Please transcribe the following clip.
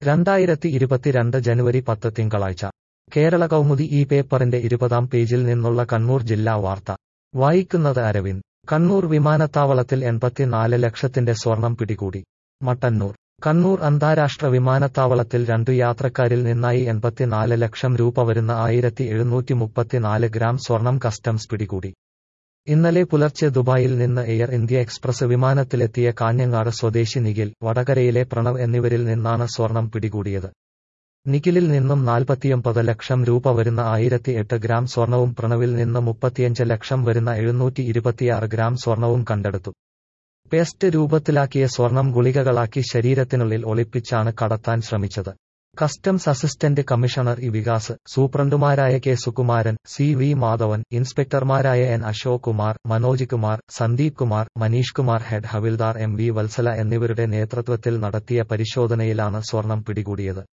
രണ്ടായിരത്തി ഇരുപത്തിരണ്ട് ജനുവരി പത്ത് തിങ്കളാഴ്ച കേരള കൗമുദി ഈ പേപ്പറിന്റെ ഇരുപതാം പേജിൽ നിന്നുള്ള കണ്ണൂർ ജില്ലാ വാർത്ത വായിക്കുന്നത് അരവിന്ദ് കണ്ണൂർ വിമാനത്താവളത്തിൽ എൺപത്തിനാല് ലക്ഷത്തിന്റെ സ്വർണം പിടികൂടി മട്ടന്നൂർ കണ്ണൂർ അന്താരാഷ്ട്ര വിമാനത്താവളത്തിൽ രണ്ടു യാത്രക്കാരിൽ നിന്നായി എൺപത്തിനാല് ലക്ഷം രൂപ വരുന്ന ആയിരത്തി എഴുന്നൂറ്റി മുപ്പത്തിനാല് ഗ്രാം സ്വർണം കസ്റ്റംസ് പിടികൂടി ഇന്നലെ പുലർച്ചെ ദുബായിൽ നിന്ന് എയർ ഇന്ത്യ എക്സ്പ്രസ് വിമാനത്തിലെത്തിയ കാഞ്ഞങ്ങാട് സ്വദേശി നിഖിൽ വടകരയിലെ പ്രണവ് എന്നിവരിൽ നിന്നാണ് സ്വർണം പിടികൂടിയത് നിഖിലിൽ നിന്നും നാൽപ്പത്തിയൊമ്പത് ലക്ഷം രൂപ വരുന്ന ആയിരത്തി എട്ട് ഗ്രാം സ്വർണവും പ്രണവിൽ നിന്ന് മുപ്പത്തിയഞ്ച് ലക്ഷം വരുന്ന എഴുന്നൂറ്റി ഇരുപത്തിയാറ് ഗ്രാം സ്വർണവും കണ്ടെടുത്തു പേസ്റ്റ് രൂപത്തിലാക്കിയ സ്വർണം ഗുളികകളാക്കി ശരീരത്തിനുള്ളിൽ ഒളിപ്പിച്ചാണ് കടത്താൻ ശ്രമിച്ചത് customs assistant commissioner E Vikas സൂപ്രണ്ടുമാരായ K Sukumaran C V Madhavan ഇൻസ്പെക്ടർമാരായ N Ashok Kumar Manoj Kumar Sandeep Kumar Manish Kumar head havildar M V Valsala എന്നിവരുടെ നേതൃത്വത്തിൽ നടത്തിയ പരിശോധനയിലാണ് സ്വർണം പിടികൂടിയത്